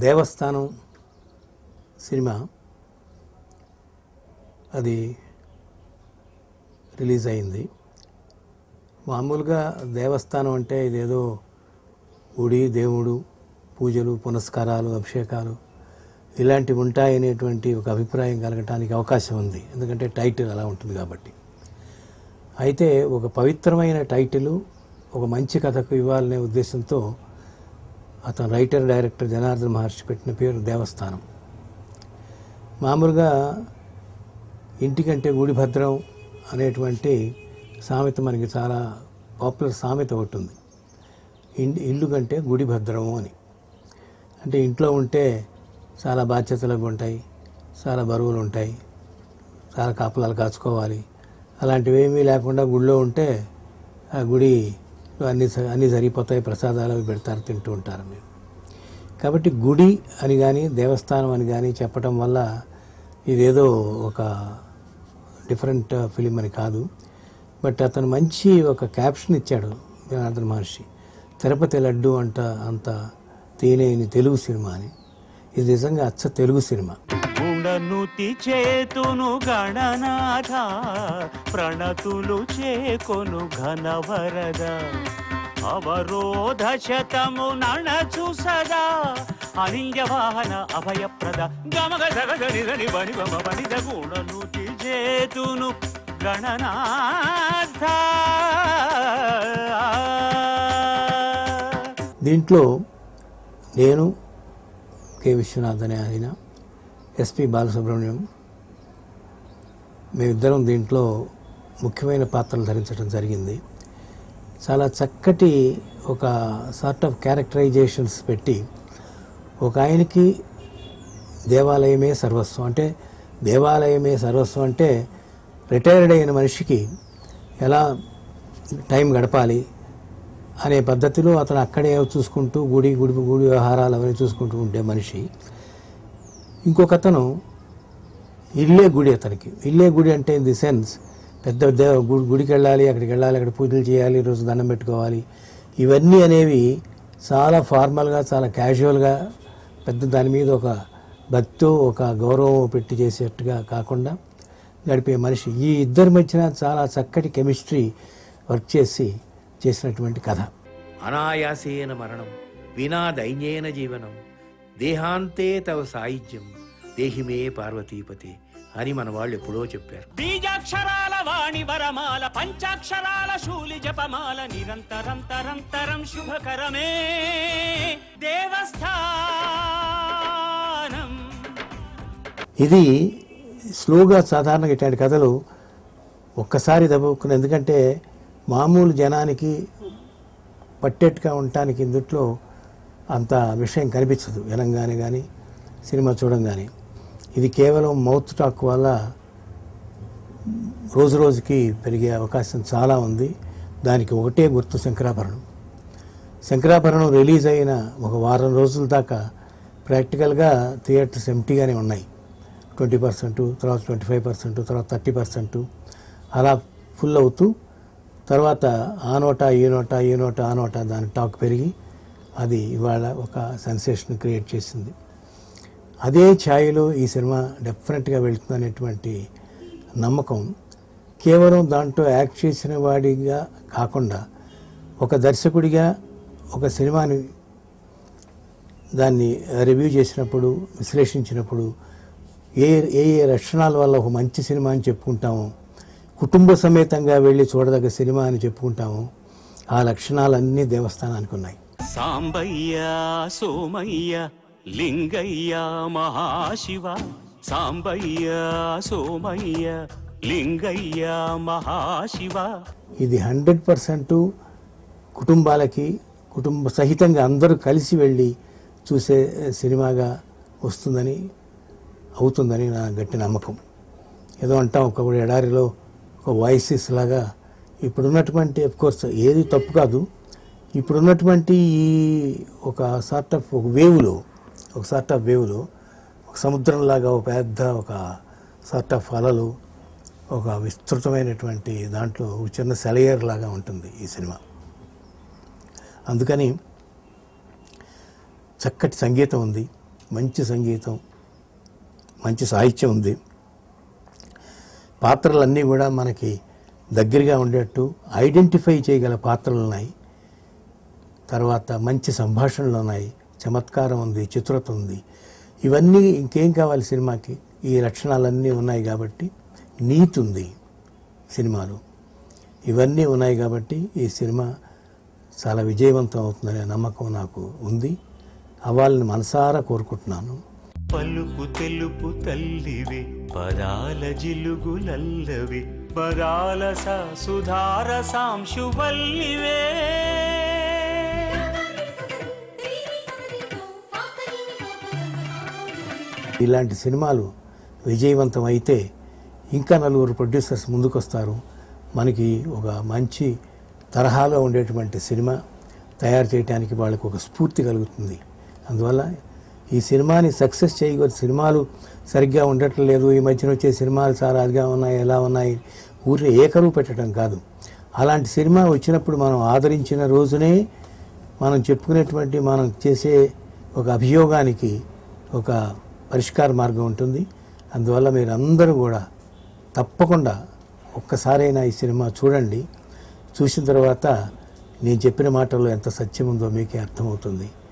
దేవస్థానం సినిమా అది రిలీజ్ అయింది మామూలుగా దేవస్థానం అంటే ఇదేదో గుడి దేవుడు పూజలు పునస్కారాలు అభిషేకాలు ఇలాంటివి ఉంటాయనేటువంటి ఒక అభిప్రాయం కలగటానికి అవకాశం ఉంది ఎందుకంటే టైటిల్ అలా ఉంటుంది కాబట్టి అయితే ఒక పవిత్రమైన టైటిల్ ఒక మంచి కథకు ఇవ్వాలనే ఉద్దేశంతో అతను రైటర్ డైరెక్టర్ జనార్దన్ మహర్షి పెట్టిన పేరు దేవస్థానం మామూలుగా ఇంటికంటే గుడి భద్రం అనేటువంటి సామెత మనకి చాలా పాపులర్ సామెత ఒకటి ఉంది ఇన్- ఇల్లు కంటే గుడి భద్రము అని అంటే ఇంట్లో ఉంటే చాలా బాధ్యతలు ఉంటాయి చాలా బరువులు ఉంటాయి చాలా కాపలాలు కాచుకోవాలి అలాంటివి ఏమీ లేకుండా గుడిలో ఉంటే ఆ గుడి అన్ని స- అన్నీ సరిపోతాయి ప్రసాదాలు అవి పెడతారు తింటూ ఉంటారు మీరు కాబట్టి గుడి అని కానీ దేవస్థానం అని కానీ చెప్పటం వల్ల ఇదేదో ఒక డిఫరెంట్ ఫిలిం అని కాదు బట్ అతను మంచి ఒక క్యాప్షన్ ఇచ్చాడు జనార్దన్ మహర్షి తిరుపతి లడ్డు అంట అంత తేనేని తెలుగు సినిమా అని ఇది నిజంగా అచ్చ తెలుగు సినిమా గుణనుతి చేతును గణనాథ ప్రణతులు చేకొను ఘనవరద అవరోధ శతము నణచు సదా అనింజ వాహన అభయప్రద గమగ సగగ నిదని బని బమ బనిద గుణనుతి చేతును గణనాథ దీంట్లో నేను కె విశ్వనాథ్ అనే ఆయన ఎస్పి బాలసుబ్రహ్మణ్యం మేమిద్దరం దీంట్లో ముఖ్యమైన పాత్రలు ధరించడం జరిగింది చాలా చక్కటి ఒక సార్ట్ ఆఫ్ క్యారెక్టరైజేషన్స్ పెట్టి ఒక ఆయనకి దేవాలయమే సర్వస్వం అంటే దేవాలయమే సర్వస్వం అంటే రిటైర్డ్ అయిన మనిషికి ఎలా టైం గడపాలి అనే పద్ధతిలో అతను అక్కడే చూసుకుంటూ గుడి గుడి గుడి వ్యవహారాలు అవన్నీ చూసుకుంటూ ఉండే మనిషి ఇంకొక అతను ఇల్లే గుడి అతనికి ఇల్లే గుడి అంటే ఇన్ ది సెన్స్ పెద్ద దేవ గుడి గుడికి వెళ్ళాలి అక్కడికి వెళ్ళాలి అక్కడ పూజలు చేయాలి రోజు దండం పెట్టుకోవాలి ఇవన్నీ అనేవి చాలా ఫార్మల్గా చాలా క్యాజువల్గా పెద్ద దాని మీద ఒక భక్తో ఒక గౌరవం పెట్టి చేసేట్టుగా కాకుండా గడిపే మనిషి ఈ ఇద్దరి మధ్యన చాలా చక్కటి కెమిస్ట్రీ వర్క్ చేసి చేసినటువంటి కథ అనాయాసేన మరణం వినా దైన్యేన జీవనం దేహాంతే తవ సాయుధ్యం దేహిమే పార్వతీపతే అని మన వాళ్ళు ఎప్పుడో చెప్పారు బీజాక్షరాల వాణి వరమాల పంచాక్షరాల శూలి జపమాల నిరంతరం తరంతరం శుభకరమే దేవస్థానం ఇది స్లోగా సాధారణంగా ఇట్లాంటి కథలు ఒక్కసారి దెబ్బకున్న ఎందుకంటే మామూలు జనానికి పట్టేట్టుగా ఉండటానికి ఇందుట్లో అంత విషయం కనిపించదు వినంగానే కానీ సినిమా చూడంగానే ఇది కేవలం మౌత్ టాక్ వల్ల రోజు రోజుకి పెరిగే అవకాశం చాలా ఉంది దానికి ఒకటే గుర్తు శంకరాభరణం శంకరాభరణం రిలీజ్ అయిన ఒక వారం రోజుల దాకా ప్రాక్టికల్గా థియేటర్స్ ఎంటీగానే ఉన్నాయి ట్వంటీ పర్సెంట్ తర్వాత ట్వంటీ ఫైవ్ పర్సెంట్ తర్వాత థర్టీ పర్సెంట్ అలా ఫుల్ అవుతూ తర్వాత ఆ నోట ఈ నోట ఈ నోట ఆ నోట దాని టాక్ పెరిగి అది ఇవాళ ఒక సెన్సేషన్ క్రియేట్ చేసింది అదే ఛాయలో ఈ సినిమా డెఫినెట్గా వెళ్తుందనేటువంటి నమ్మకం కేవలం దాంట్లో యాక్ట్ చేసిన వాడిగా కాకుండా ఒక దర్శకుడిగా ఒక సినిమాని దాన్ని రివ్యూ చేసినప్పుడు విశ్లేషించినప్పుడు ఏ ఏ ఏ లక్షణాల వల్ల ఒక మంచి సినిమా అని చెప్పుకుంటామో కుటుంబ సమేతంగా వెళ్ళి చూడదగ్గ సినిమా అని చెప్పుకుంటామో ఆ లక్షణాలన్నీ దేవస్థానానికి ఉన్నాయి సాంబయ్య సోమయ్య లింగయ్య మహాశివ సాంబయ్య సోమయ్య లింగయ్య మహాశివ ఇది హండ్రెడ్ పర్సెంట్ కుటుంబాలకి కుటుంబ సహితంగా అందరూ కలిసి వెళ్ళి చూసే సినిమాగా వస్తుందని అవుతుందని నా గట్టి నమ్మకం ఏదో అంటాం ఒక ఎడారిలో ఒక వాయిసెస్ లాగా ఇప్పుడున్నటువంటి కోర్స్ ఏది తప్పు కాదు ఇప్పుడున్నటువంటి ఈ ఒక సార్ట్ ఆఫ్ ఒక వేవ్లో ఒక సార్ట్ ఆఫ్ వేవ్లో ఒక సముద్రంలాగా ఒక పెద్ద ఒక సార్ట్ ఆఫ్ అలలు ఒక విస్తృతమైనటువంటి దాంట్లో ఒక చిన్న సెలయర్ లాగా ఉంటుంది ఈ సినిమా అందుకని చక్కటి సంగీతం ఉంది మంచి సంగీతం మంచి సాహిత్యం ఉంది పాత్రలన్నీ కూడా మనకి దగ్గరగా ఉండేట్టు ఐడెంటిఫై చేయగల పాత్రలు ఉన్నాయి తర్వాత మంచి సంభాషణలు ఉన్నాయి చమత్కారం ఉంది చిత్రత ఉంది ఇవన్నీ ఇంకేం కావాలి సినిమాకి ఈ లక్షణాలన్నీ ఉన్నాయి కాబట్టి నీతి ఉంది సినిమాలో ఇవన్నీ ఉన్నాయి కాబట్టి ఈ సినిమా చాలా విజయవంతం అవుతుందనే నమ్మకం నాకు ఉంది అవ్వాలని మనసారా కోరుకుంటున్నాను పలుకు తెలుపు తల్లివే పదాల జిలుగులల్లవే పదాల సా సుధార సాంశువల్లివే ఇలాంటి సినిమాలు విజయవంతం అయితే ఇంకా నలుగురు ప్రొడ్యూసర్స్ ముందుకొస్తారు మనకి ఒక మంచి తరహాలో ఉండేటువంటి సినిమా తయారు చేయడానికి వాళ్ళకి ఒక స్ఫూర్తి కలుగుతుంది అందువల్ల ఈ సినిమాని సక్సెస్ చేయగల సినిమాలు సరిగ్గా ఉండటం లేదు ఈ మధ్యన వచ్చే సినిమాలు చాలా అదిగా ఉన్నాయి ఎలా ఉన్నాయి ఊరిని ఏకరువు పెట్టడం కాదు అలాంటి సినిమా వచ్చినప్పుడు మనం ఆదరించిన రోజునే మనం చెప్పుకునేటువంటి మనం చేసే ఒక అభియోగానికి ఒక పరిష్కార మార్గం ఉంటుంది అందువల్ల మీరు అందరూ కూడా తప్పకుండా ఒక్కసారైనా ఈ సినిమా చూడండి చూసిన తర్వాత నేను చెప్పిన మాటల్లో ఎంత సత్యం ఉందో మీకే అర్థమవుతుంది